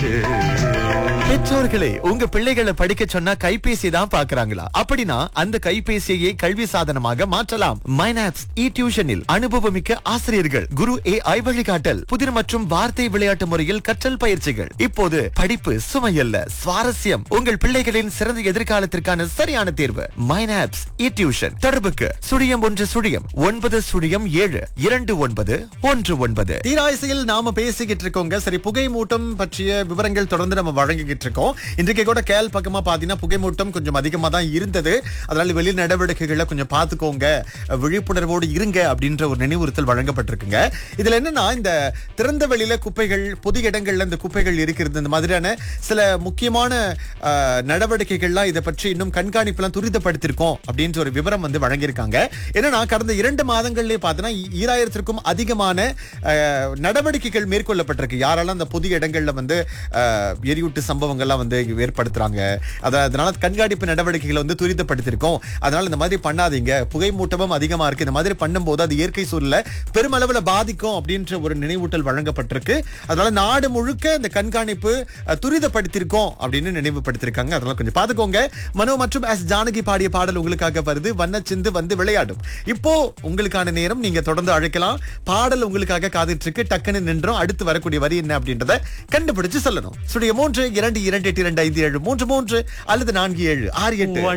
பெற்றோர்களே உங்க பிள்ளைகளை படிக்க சொன்னா கைபேசி தான் பாக்குறாங்களா அப்படின்னா அந்த கைபேசியை கல்வி சாதனமாக மாற்றலாம் மைனாப்ஸ் இ டியூஷனில் அனுபவமிக்க ஆசிரியர்கள் குரு ஏ ஐ வழிகாட்டல் புதிர் மற்றும் வார்த்தை விளையாட்டு முறையில் கற்றல் பயிற்சிகள் இப்போது படிப்பு சுமையல்ல சுவாரஸ்யம் உங்கள் பிள்ளைகளின் சிறந்த எதிர்காலத்திற்கான சரியான தேர்வு மைனாப்ஸ் இ டியூஷன் தொடர்புக்கு சுழியம் ஒன்று சுழியம் ஒன்பது சுழியம் ஏழு இரண்டு ஒன்பது ஒன்று ஒன்பது தீராயசையில் நாம பேசிக்கிட்டு இருக்கோங்க சரி புகை மூட்டம் பற்றிய விவரங்கள் தொடர்ந்து நம்ம வழங்கிக்கிட்டு இருக்கோம் இன்றைக்கு கூட கேல் பக்கமா பாத்தீங்கன்னா புகை மூட்டம் கொஞ்சம் அதிகமா தான் இருந்தது அதனால வெளி நடவடிக்கைகளை கொஞ்சம் பார்த்துக்கோங்க விழிப்புணர்வோடு இருங்க அப்படின்ற ஒரு நினைவுறுத்தல் வழங்கப்பட்டிருக்குங்க இதுல என்னன்னா இந்த திறந்த வெளியில குப்பைகள் பொது இடங்கள்ல இந்த குப்பைகள் இருக்கிறது இந்த மாதிரியான சில முக்கியமான அஹ், நடவடிக்கைகள்லாம் இதை பற்றி இன்னும் கண்காணிப்புலாம் துரிதப்படுத்திருக்கோம் அப்படின்ற ஒரு விவரம் வந்து வழங்கியிருக்காங்க என்னன்னா கடந்த இரண்டு மாதங்கள்லயே பார்த்தீங்கன்னா ஈராயிரத்திற்கும் அதிகமான அஹ், நடவடிக்கைகள் மேற்கொள்ளப்பட்டிருக்கு யாரெல்லாம் அந்த பொது இடங்கள்ல வந்து அஹ், எரியூட்டு சம்பவங்கள்லாம் வந்து ஏற்படுத்துறாங்க அத- அதனால கண்காணிப்பு நடவடிக்கைகளை வந்து துரிதப்படுத்திருக்கோம் அதனால இந்த மாதிரி பண்ணாதீங்க புகை மூட்டமும் அதிகமா இருக்கு இந்த மாதிரி பண்ணும்போது அது இயற்கை சூழலை பெருமளவுல பாதிக்கும் அப்படின்ற ஒரு நினைவூட்டல் வழங்கப்பட்டிருக்கு அதனால நாடு முழுக்க இந்த கண்காணிப்பு அஹ், துரிதப்படுத்திருக்கோம் அப்படின்னு நினைவுபடுத்திருக்காங்க அதனால கொஞ்சம் பாத்துக்கோங்க மனோ மற்றும் எஸ் ஜானகி பாடிய பாடல் உங்களுக்காக வருது வண்ணச்சிந்து வந்து விளையாடும் இப்போ உங்களுக்கான நேரம் நீங்க தொடர்ந்து அழைக்கலாம் பாடல் உங்களுக்காக காத்துட்டு இருக்கு டக்குன்னு நின்றோம் அடுத்து வரக்கூடிய வரி என்ன அப்படின்றத கண்டுபிடிச்சு சொல்லணும் சுடைய மூன்று இரண்டு இரண்டு எட்டு இரண்டு ஐந்து ஏழு மூன்று மூன்று அல்லது நான்கு ஏழு ஆறு எட்டு